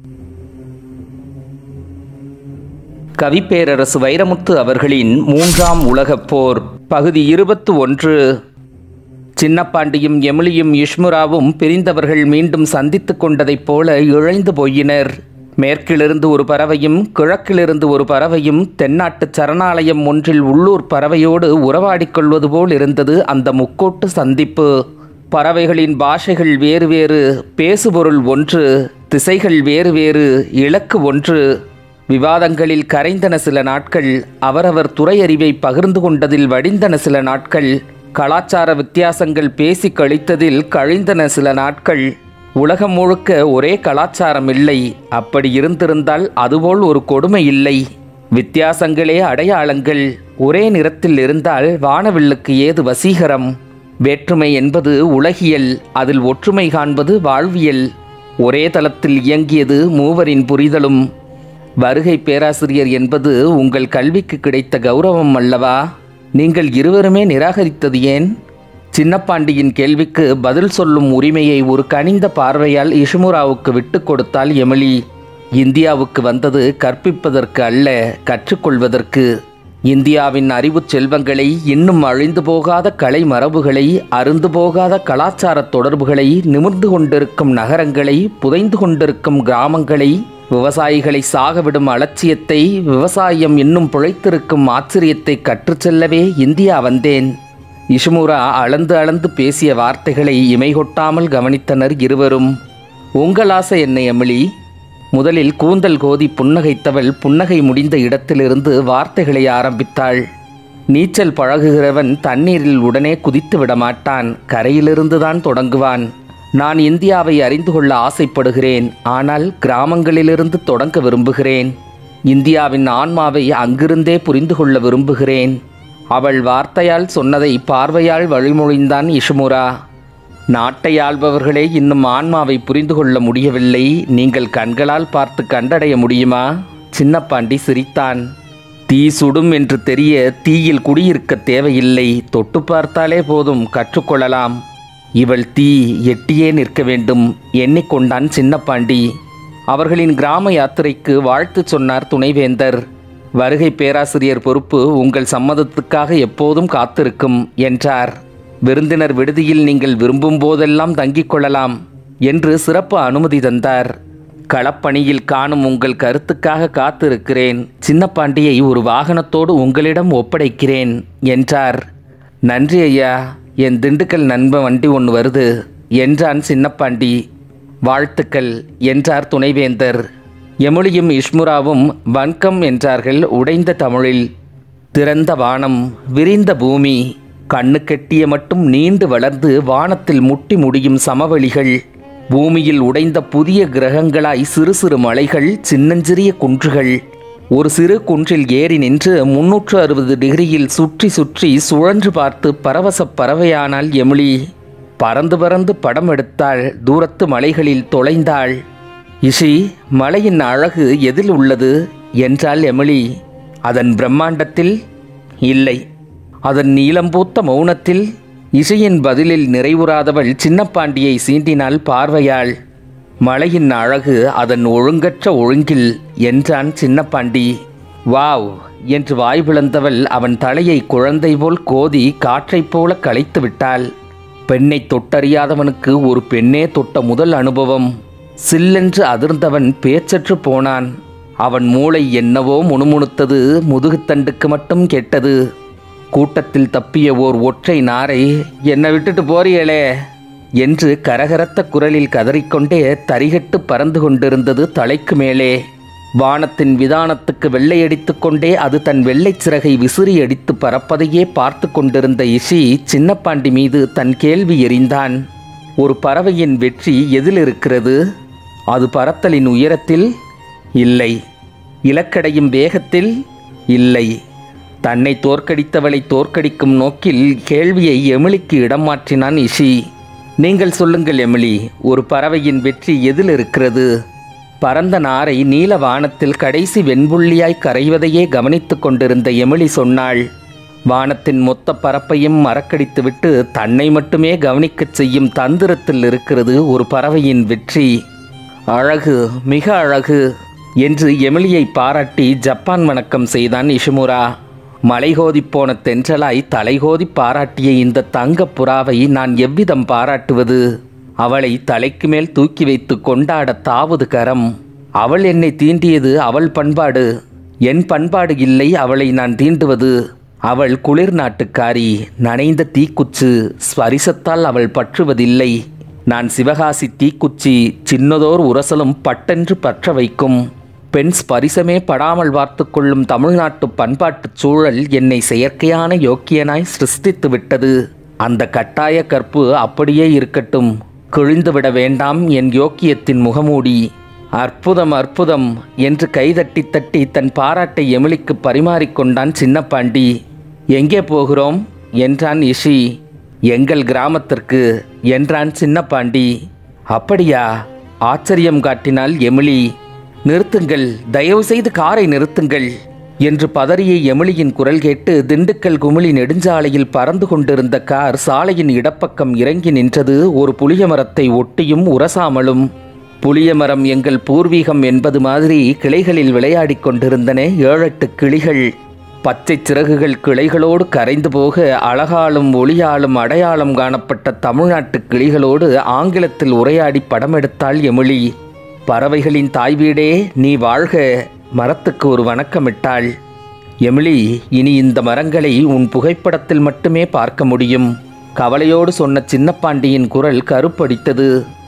கவிப்பேரரசு வைரமுத்து அவர்களின் மூன்றாம் உலகப் போர் பகுதி இருபத்து ஒன்று சின்னப்பாண்டியும் எமிலியும் யுஷ்முராவும் பிரிந்தவர்கள் மீண்டும் சந்தித்துக் கொண்டதைப் போல இழைந்து போயினர் மேற்கிலிருந்து ஒரு பறவையும் கிழக்கிலிருந்து ஒரு பறவையும் தென்னாட்டு சரணாலயம் ஒன்றில் உள்ளூர் பறவையோடு உறவாடிக் கொள்வது போல் இருந்தது அந்த முக்கோட்டு சந்திப்பு பறவைகளின் பாஷைகள் வேறு வேறு பேசுபொருள் ஒன்று திசைகள் வேறு வேறு இலக்கு ஒன்று விவாதங்களில் கரைந்தன சில நாட்கள் அவரவர் துறை அறிவை பகிர்ந்து கொண்டதில் வடிந்தன சில நாட்கள் கலாச்சார வித்தியாசங்கள் பேசி கழித்ததில் கழிந்தன சில நாட்கள் உலகம் முழுக்க ஒரே கலாச்சாரம் இல்லை அப்படி இருந்திருந்தால் அதுபோல் ஒரு கொடுமை இல்லை வித்தியாசங்களே அடையாளங்கள் ஒரே நிறத்தில் இருந்தால் வானவில்லுக்கு ஏது வசீகரம் வேற்றுமை என்பது உலகியல் அதில் ஒற்றுமை காண்பது வாழ்வியல் ஒரே தளத்தில் இயங்கியது மூவரின் புரிதலும் வருகை பேராசிரியர் என்பது உங்கள் கல்விக்கு கிடைத்த கௌரவம் அல்லவா நீங்கள் இருவருமே நிராகரித்தது ஏன் சின்னப்பாண்டியின் கேள்விக்கு பதில் சொல்லும் உரிமையை ஒரு கனிந்த பார்வையால் இஷுமுராவுக்கு விட்டு கொடுத்தால் எமிலி இந்தியாவுக்கு வந்தது கற்பிப்பதற்கு அல்ல கற்றுக்கொள்வதற்கு இந்தியாவின் அறிவுச் செல்வங்களை இன்னும் அழிந்து போகாத கலை மரபுகளை அருந்து போகாத கலாச்சார தொடர்புகளை நிமிர்ந்து கொண்டிருக்கும் நகரங்களை புதைந்து கொண்டிருக்கும் கிராமங்களை விவசாயிகளை சாகவிடும் அலட்சியத்தை விவசாயம் இன்னும் பிழைத்திருக்கும் ஆச்சரியத்தை கற்றுச் செல்லவே இந்தியா வந்தேன் இஷுமுரா அளந்து அளந்து பேசிய வார்த்தைகளை இமைகொட்டாமல் கவனித்தனர் இருவரும் உங்கள் ஆசை என்ன எமிலி முதலில் கூந்தல் கோதி புன்னகைத்தவள் புன்னகை முடிந்த இடத்திலிருந்து வார்த்தைகளை ஆரம்பித்தாள் நீச்சல் பழகுகிறவன் தண்ணீரில் உடனே குதித்து விடமாட்டான் கரையிலிருந்துதான் தொடங்குவான் நான் இந்தியாவை அறிந்து கொள்ள ஆசைப்படுகிறேன் ஆனால் கிராமங்களிலிருந்து தொடங்க விரும்புகிறேன் இந்தியாவின் ஆன்மாவை அங்கிருந்தே புரிந்து கொள்ள விரும்புகிறேன் அவள் வார்த்தையால் சொன்னதை பார்வையால் வழிமொழிந்தான் இஷுமுரா நாட்டை ஆள்பவர்களே இன்னும் ஆன்மாவை புரிந்து கொள்ள முடியவில்லை நீங்கள் கண்களால் பார்த்து கண்டடைய முடியுமா சின்னப்பாண்டி சிரித்தான் தீ சுடும் என்று தெரிய தீயில் குடியிருக்க தேவையில்லை தொட்டு பார்த்தாலே போதும் கற்றுக்கொள்ளலாம் இவள் தீ எட்டியே நிற்க வேண்டும் எண்ணிக்கொண்டான் சின்னப்பாண்டி அவர்களின் கிராம யாத்திரைக்கு வாழ்த்து சொன்னார் துணைவேந்தர் வருகை பேராசிரியர் பொறுப்பு உங்கள் சம்மதத்துக்காக எப்போதும் காத்திருக்கும் என்றார் விருந்தினர் விடுதியில் நீங்கள் விரும்பும் போதெல்லாம் தங்கிக் கொள்ளலாம் என்று சிறப்பு அனுமதி தந்தார் களப்பணியில் காணும் உங்கள் கருத்துக்காக காத்திருக்கிறேன் சின்னப்பாண்டியை ஒரு வாகனத்தோடு உங்களிடம் ஒப்படைக்கிறேன் என்றார் நன்றி ஐயா என் திண்டுக்கல் நண்பன் வண்டி ஒன்று வருது என்றான் சின்னப்பாண்டி வாழ்த்துக்கள் என்றார் துணைவேந்தர் எமுலியும் இஷ்முராவும் வன்கம் என்றார்கள் உடைந்த தமிழில் திறந்த வானம் விரிந்த பூமி கண்ணு கெட்டிய மட்டும் நீண்டு வளர்ந்து வானத்தில் முட்டி முடியும் சமவெளிகள் பூமியில் உடைந்த புதிய கிரகங்களாய் சிறு சிறு மலைகள் சின்னஞ்சிறிய குன்றுகள் ஒரு சிறு குன்றில் ஏறி நின்று முன்னூற்று அறுபது டிகிரியில் சுற்றி சுற்றி சுழன்று பார்த்து பரவச பறவையானாள் எமிலி பறந்து பறந்து படம் எடுத்தாள் தூரத்து மலைகளில் தொலைந்தாள் இஷி மலையின் அழகு எதில் உள்ளது என்றாள் எமிலி அதன் பிரம்மாண்டத்தில் இல்லை அதன் நீளம்பூத்த மௌனத்தில் இசையின் பதிலில் நிறைவுறாதவள் சின்னப்பாண்டியை சீண்டினாள் பார்வையாள் மலையின் அழகு அதன் ஒழுங்கற்ற ஒழுங்கில் என்றான் சின்னப்பாண்டி வாவ் என்று வாய் பிளந்தவள் அவன் தலையை குழந்தை போல் கோதி காற்றைப் போல களைத்து விட்டாள் பெண்ணை தொட்டறியாதவனுக்கு ஒரு பெண்ணே தொட்ட முதல் அனுபவம் சில்லென்று அதிர்ந்தவன் பேச்சற்று போனான் அவன் மூளை என்னவோ முணுமுணுத்தது முதுகுத்தண்டுக்கு மட்டும் கெட்டது கூட்டத்தில் தப்பிய ஓர் ஒற்றை நாரை என்னை விட்டுட்டு போறியலே என்று கரகரத்த குரலில் கதறிக்கொண்டே தரிகட்டு பறந்து கொண்டிருந்தது தலைக்கு மேலே வானத்தின் விதானத்துக்கு வெள்ளையடித்துக் கொண்டே அது தன் வெள்ளைச் சிறகை விசிறி அடித்து பறப்பதையே பார்த்து கொண்டிருந்த இஷி சின்னப்பாண்டி மீது தன் கேள்வி எறிந்தான் ஒரு பறவையின் வெற்றி எதில் இருக்கிறது அது பறத்தலின் உயரத்தில் இல்லை இலக்கடையும் வேகத்தில் இல்லை தன்னை தோற்கடித்தவளை தோற்கடிக்கும் நோக்கில் கேள்வியை எமிலிக்கு இடம் மாற்றினான் இஷி நீங்கள் சொல்லுங்கள் எமிலி ஒரு பறவையின் வெற்றி எதில் இருக்கிறது பரந்த நாரை நீல வானத்தில் கடைசி வெண்புள்ளியாய் கரைவதையே கவனித்துக் கொண்டிருந்த எமிலி சொன்னாள் வானத்தின் மொத்த பரப்பையும் மறக்கடித்துவிட்டு தன்னை மட்டுமே கவனிக்கச் செய்யும் தந்திரத்தில் இருக்கிறது ஒரு பறவையின் வெற்றி அழகு மிக அழகு என்று எமிலியை பாராட்டி ஜப்பான் வணக்கம் செய்தான் இஷுமுரா மலைகோதிப் போன தென்றலாய் தலைகோதி பாராட்டிய இந்த தங்கப் புறாவை நான் எவ்விதம் பாராட்டுவது அவளை தலைக்கு மேல் தூக்கி வைத்து கொண்டாட தாவுது கரம் அவள் என்னை தீண்டியது அவள் பண்பாடு என் பண்பாடு இல்லை அவளை நான் தீண்டுவது அவள் குளிர் நாட்டுக்காரி நனைந்த தீக்குச்சு ஸ்பரிசத்தால் அவள் பற்றுவதில்லை நான் சிவகாசி தீக்குச்சி சின்னதோர் உரசலும் பட்டென்று பற்ற வைக்கும் பெண் ஸ்பரிசமே படாமல் பார்த்து கொள்ளும் தமிழ்நாட்டு பண்பாட்டுச் சூழல் என்னை செயற்கையான யோக்கியனாய் சிருஷ்டித்து விட்டது அந்த கட்டாய கற்பு அப்படியே இருக்கட்டும் கிழிந்துவிட வேண்டாம் என் யோக்கியத்தின் முகமூடி அற்புதம் அற்புதம் என்று கைதட்டி தட்டி தன் பாராட்டை எமிலிக்கு பரிமாறிக்கொண்டான் சின்னப்பாண்டி எங்கே போகிறோம் என்றான் இஷி எங்கள் கிராமத்திற்கு என்றான் சின்னப்பாண்டி அப்படியா ஆச்சரியம் காட்டினாள் எமிலி நிறுத்துங்கள் தயவு செய்து காரை நிறுத்துங்கள் என்று பதறிய எமிலியின் குரல் கேட்டு திண்டுக்கல் குமிழி நெடுஞ்சாலையில் பறந்து கொண்டிருந்த கார் சாலையின் இடப்பக்கம் இறங்கி நின்றது ஒரு புளிய மரத்தை ஒட்டியும் உரசாமலும் புளிய மரம் எங்கள் பூர்வீகம் என்பது மாதிரி கிளைகளில் விளையாடிக் கொண்டிருந்தன ஏழெட்டு கிளிகள் பச்சை சிறகுகள் கிளைகளோடு கரைந்து போக அழகாலும் ஒளியாலும் அடையாளம் காணப்பட்ட தமிழ்நாட்டு கிளிகளோடு ஆங்கிலத்தில் உரையாடி படமெடுத்தாள் எமிலி பறவைகளின் தாய் வீடே நீ வாழ்க மரத்துக்கு ஒரு வணக்கமிட்டாள் எமிலி இனி இந்த மரங்களை உன் புகைப்படத்தில் மட்டுமே பார்க்க முடியும் கவலையோடு சொன்ன சின்னப்பாண்டியின் குரல் கருப்படித்தது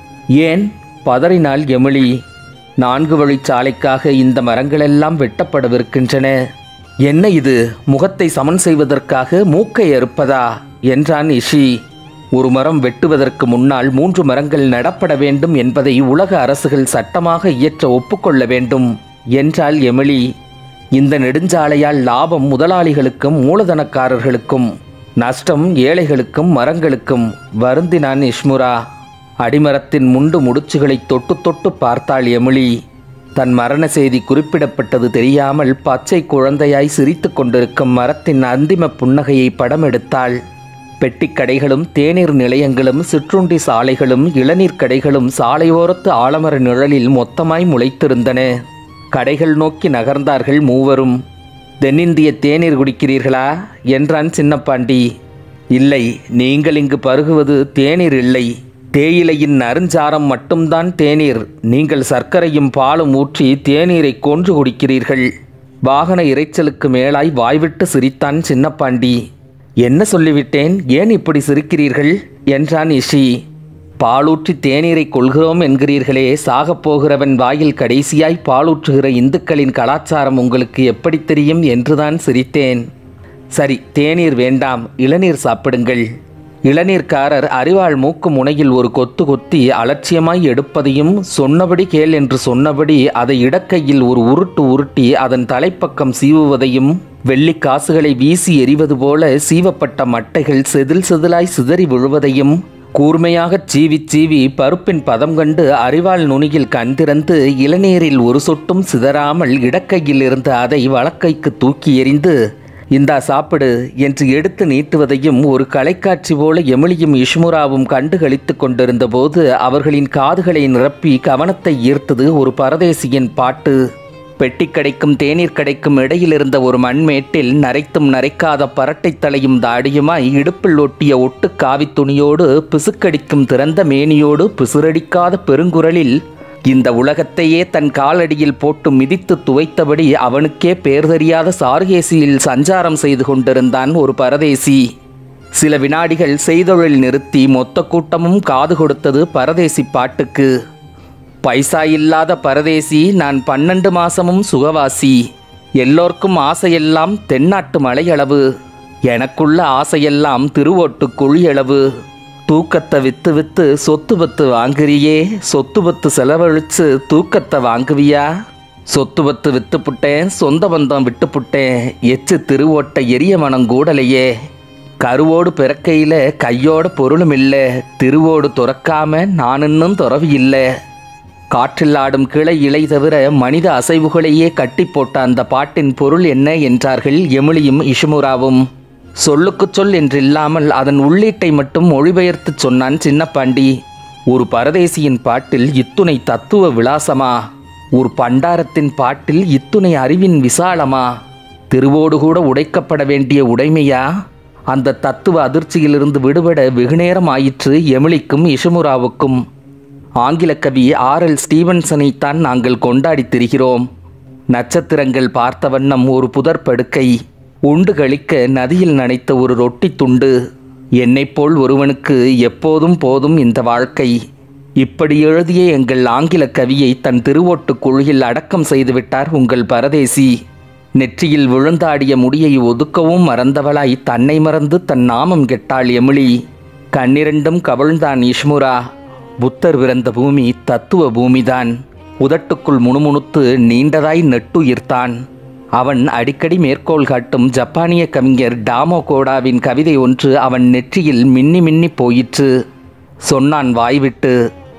ஏன் பதறினாள் எமிலி நான்கு வழிச்சாலைக்காக இந்த மரங்களெல்லாம் வெட்டப்படவிருக்கின்றன என்ன இது முகத்தை சமன் செய்வதற்காக மூக்கை அறுப்பதா என்றான் இஷி ஒரு மரம் வெட்டுவதற்கு முன்னால் மூன்று மரங்கள் நடப்பட வேண்டும் என்பதை உலக அரசுகள் சட்டமாக இயற்ற ஒப்புக்கொள்ள வேண்டும் என்றாள் எமிலி இந்த நெடுஞ்சாலையால் லாபம் முதலாளிகளுக்கும் மூலதனக்காரர்களுக்கும் நஷ்டம் ஏழைகளுக்கும் மரங்களுக்கும் வருந்தினான் இஷ்முரா அடிமரத்தின் முண்டு முடிச்சுகளை தொட்டு தொட்டு பார்த்தாள் எமிலி தன் மரண செய்தி குறிப்பிடப்பட்டது தெரியாமல் பச்சை குழந்தையாய் சிரித்துக் கொண்டிருக்கும் மரத்தின் அந்திம புன்னகையை படம் எடுத்தாள் பெட்டிக் கடைகளும் தேநீர் நிலையங்களும் சிற்றுண்டி சாலைகளும் இளநீர் கடைகளும் சாலையோரத்து ஆலமர நிழலில் மொத்தமாய் முளைத்திருந்தன கடைகள் நோக்கி நகர்ந்தார்கள் மூவரும் தென்னிந்திய தேநீர் குடிக்கிறீர்களா என்றான் சின்னப்பாண்டி இல்லை நீங்கள் இங்கு பருகுவது தேநீர் இல்லை தேயிலையின் நறுஞ்சாரம் மட்டும்தான் தேநீர் நீங்கள் சர்க்கரையும் பாலும் ஊற்றி தேநீரை கொன்று குடிக்கிறீர்கள் வாகன இரைச்சலுக்கு மேலாய் வாய்விட்டு சிரித்தான் சின்னப்பாண்டி என்ன சொல்லிவிட்டேன் ஏன் இப்படி சிரிக்கிறீர்கள் என்றான் இஷி பாலூற்றி தேநீரை கொள்கிறோம் என்கிறீர்களே சாகப் போகிறவன் வாயில் கடைசியாய் பாலூற்றுகிற இந்துக்களின் கலாச்சாரம் உங்களுக்கு எப்படி தெரியும் என்றுதான் சிரித்தேன் சரி தேநீர் வேண்டாம் இளநீர் சாப்பிடுங்கள் இளநீர்க்காரர் அறிவாள் மூக்கு முனையில் ஒரு கொத்து கொத்தி அலட்சியமாய் எடுப்பதையும் சொன்னபடி கேள் என்று சொன்னபடி அதை இடக்கையில் ஒரு உருட்டு உருட்டி அதன் தலைப்பக்கம் சீவுவதையும் வெள்ளி காசுகளை வீசி எறிவது போல சீவப்பட்ட மட்டைகள் செதில் செதிலாய் சிதறி விழுவதையும் கூர்மையாகச் சீவிச் சீவி பருப்பின் பதம் கண்டு அறிவாள் நுனியில் கண் திறந்து இளநீரில் ஒரு சொட்டும் சிதறாமல் இடக்கையில் இருந்த அதை வலக்கைக்கு தூக்கி எறிந்து இந்தா சாப்பிடு என்று எடுத்து நீட்டுவதையும் ஒரு கலைக்காட்சி போல எமிலியும் இஷ்முராவும் கண்டு களித்து கொண்டிருந்த போது அவர்களின் காதுகளை நிரப்பி கவனத்தை ஈர்த்தது ஒரு பரதேசியின் பாட்டு பெட்டி கடைக்கும் தேநீர் கடைக்கும் இடையில் இருந்த ஒரு மண்மேட்டில் நரைத்தும் நரைக்காத பரட்டைத் தலையும் தாடியுமாய் இடுப்பில் ஒட்டிய ஒட்டு காவித் துணியோடு பிசுக்கடிக்கும் திறந்த மேனியோடு பிசுரடிக்காத பெருங்குரலில் இந்த உலகத்தையே தன் காலடியில் போட்டு மிதித்து துவைத்தபடி அவனுக்கே பேர் தெரியாத சார்கேசியில் சஞ்சாரம் செய்து கொண்டிருந்தான் ஒரு பரதேசி சில வினாடிகள் செய்தொழில் நிறுத்தி மொத்த கூட்டமும் காது கொடுத்தது பரதேசி பாட்டுக்கு பைசா இல்லாத பரதேசி நான் பன்னெண்டு மாசமும் சுகவாசி எல்லோர்க்கும் ஆசையெல்லாம் தென்னாட்டு மலையளவு எனக்குள்ள ஆசையெல்லாம் திருவோட்டு குழியளவு தூக்கத்தை வித்து வித்து சொத்து பத்து வாங்குறியே சொத்து பத்து செலவழிச்சு தூக்கத்தை வாங்குவியா சொத்து பத்து வித்துப்புட்டேன் சொந்த பந்தம் விட்டுப்புட்டேன் எச்சு திருவோட்ட எரிய மனம் கூடலையே கருவோடு பிறக்கையில கையோட பொருளும் இல்லை திருவோடு துறக்காம நான் இன்னும் துறவி இல்லை காற்றில் ஆடும் கிளை இலை தவிர மனித அசைவுகளையே கட்டி போட்ட அந்த பாட்டின் பொருள் என்ன என்றார்கள் எமிலியும் இஷுமுராவும் சொல்லுக்குச் சொல் என்றில்லாமல் அதன் உள்ளீட்டை மட்டும் மொழிபெயர்த்துச் சொன்னான் சின்னப்பாண்டி ஒரு பரதேசியின் பாட்டில் இத்துணை தத்துவ விலாசமா ஒரு பண்டாரத்தின் பாட்டில் இத்துணை அறிவின் விசாலமா திருவோடு கூட உடைக்கப்பட வேண்டிய உடைமையா அந்த தத்துவ அதிர்ச்சியிலிருந்து விடுபட வெகுநேரம் ஆயிற்று எமிலிக்கும் இஷுமுராவுக்கும் ஆங்கில கவி ஆர் எல் ஸ்டீவன்சனைத்தான் நாங்கள் கொண்டாடித் திரிகிறோம் நட்சத்திரங்கள் பார்த்த வண்ணம் ஒரு புதர் படுக்கை உண்டு கழிக்க நதியில் நனைத்த ஒரு ரொட்டி துண்டு என்னைப் போல் ஒருவனுக்கு எப்போதும் போதும் இந்த வாழ்க்கை இப்படி எழுதிய எங்கள் ஆங்கில கவியை தன் திருவோட்டுக் குழியில் அடக்கம் செய்துவிட்டார் உங்கள் பரதேசி நெற்றியில் விழுந்தாடிய முடியை ஒதுக்கவும் மறந்தவளாய் தன்னை மறந்து தன் நாமம் கெட்டாள் எமிலி கண்ணிரண்டும் கவிழ்ந்தான் இஷ்முரா புத்தர் பிறந்த பூமி தத்துவ பூமிதான் உதட்டுக்குள் முணுமுணுத்து நீண்டதாய் நெட்டுயிர்த்தான் அவன் அடிக்கடி மேற்கோள் காட்டும் ஜப்பானிய கவிஞர் டாமோ கோடாவின் கவிதை ஒன்று அவன் நெற்றியில் மின்னி மின்னி போயிற்று சொன்னான் வாய்விட்டு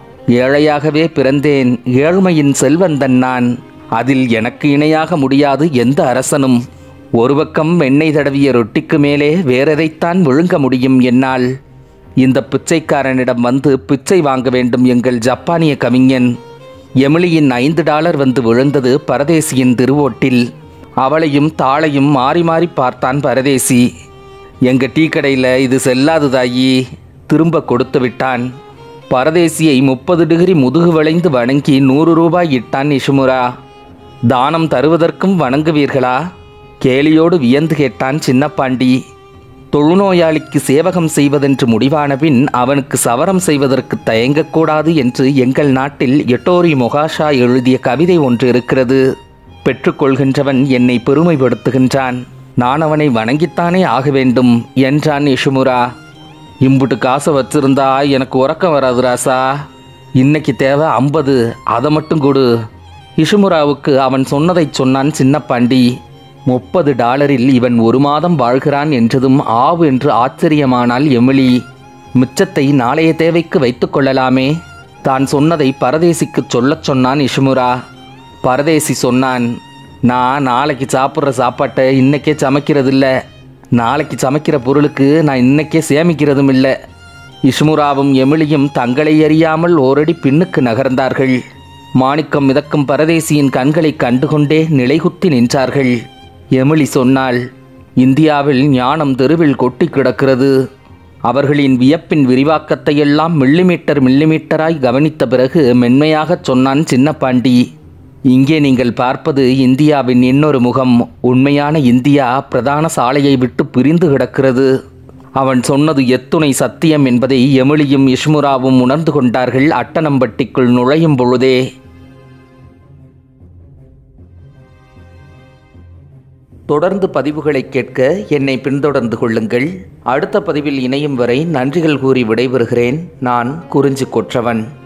ஏழையாகவே பிறந்தேன் ஏழ்மையின் செல்வந்தன் நான் அதில் எனக்கு இணையாக முடியாது எந்த அரசனும் ஒரு பக்கம் வெண்ணெய் தடவிய ரொட்டிக்கு மேலே வேறெதைத்தான் விழுங்க முடியும் என்னால் இந்த பிச்சைக்காரனிடம் வந்து பிச்சை வாங்க வேண்டும் எங்கள் ஜப்பானிய கவிஞன் எமிலியின் ஐந்து டாலர் வந்து விழுந்தது பரதேசியின் திருவோட்டில் அவளையும் தாளையும் மாறி மாறி பார்த்தான் பரதேசி எங்க டீ கடையில் இது செல்லாது தாயி திரும்ப கொடுத்து விட்டான் பரதேசியை முப்பது டிகிரி முதுகு வளைந்து வணங்கி நூறு ரூபாய் இட்டான் இஷுமுரா தானம் தருவதற்கும் வணங்குவீர்களா கேலியோடு வியந்து கேட்டான் சின்னப்பாண்டி தொழுநோயாளிக்கு சேவகம் செய்வதென்று முடிவான பின் அவனுக்கு சவரம் செய்வதற்கு தயங்கக்கூடாது என்று எங்கள் நாட்டில் எட்டோரி மொகாஷா எழுதிய கவிதை ஒன்று இருக்கிறது பெற்றுக்கொள்கின்றவன் என்னை பெருமைப்படுத்துகின்றான் நான் அவனை வணங்கித்தானே ஆக வேண்டும் என்றான் இஷுமுரா இம்புட்டு காசை வச்சிருந்தா எனக்கு உறக்கம் வராது ராசா இன்னைக்கு தேவை ஐம்பது அதை மட்டும் கொடு இஷுமுராவுக்கு அவன் சொன்னதைச் சொன்னான் சின்னப்பாண்டி முப்பது டாலரில் இவன் ஒரு மாதம் வாழ்கிறான் என்றதும் ஆவு என்று ஆச்சரியமானாள் எமிலி மிச்சத்தை நாளைய தேவைக்கு வைத்துக் கொள்ளலாமே தான் சொன்னதை பரதேசிக்குச் சொல்லச் சொன்னான் இஷுமுரா பரதேசி சொன்னான் நான் நாளைக்கு சாப்பிட்ற சாப்பாட்டை இன்னைக்கே சமைக்கிறதில்ல நாளைக்கு சமைக்கிற பொருளுக்கு நான் இன்னைக்கே சேமிக்கிறதும் இல்லை இஷ்முராவும் எமிலியும் தங்களை அறியாமல் ஓரடி பின்னுக்கு நகர்ந்தார்கள் மாணிக்கம் மிதக்கும் பரதேசியின் கண்களை கண்டுகொண்டே நிலைகுத்தி நின்றார்கள் எமிலி சொன்னாள் இந்தியாவில் ஞானம் தெருவில் கொட்டி கிடக்கிறது அவர்களின் வியப்பின் விரிவாக்கத்தையெல்லாம் மில்லிமீட்டர் மில்லிமீட்டராய் கவனித்த பிறகு மென்மையாகச் சொன்னான் சின்னப்பாண்டி இங்கே நீங்கள் பார்ப்பது இந்தியாவின் இன்னொரு முகம் உண்மையான இந்தியா பிரதான சாலையை விட்டு பிரிந்து கிடக்கிறது அவன் சொன்னது எத்துணை சத்தியம் என்பதை எமிலியும் இஷ்முராவும் உணர்ந்து கொண்டார்கள் அட்டனம்பட்டிக்குள் நுழையும் பொழுதே தொடர்ந்து பதிவுகளை கேட்க என்னை பின்தொடர்ந்து கொள்ளுங்கள் அடுத்த பதிவில் இணையும் வரை நன்றிகள் கூறி விடைபெறுகிறேன் நான் குறிஞ்சி கொற்றவன்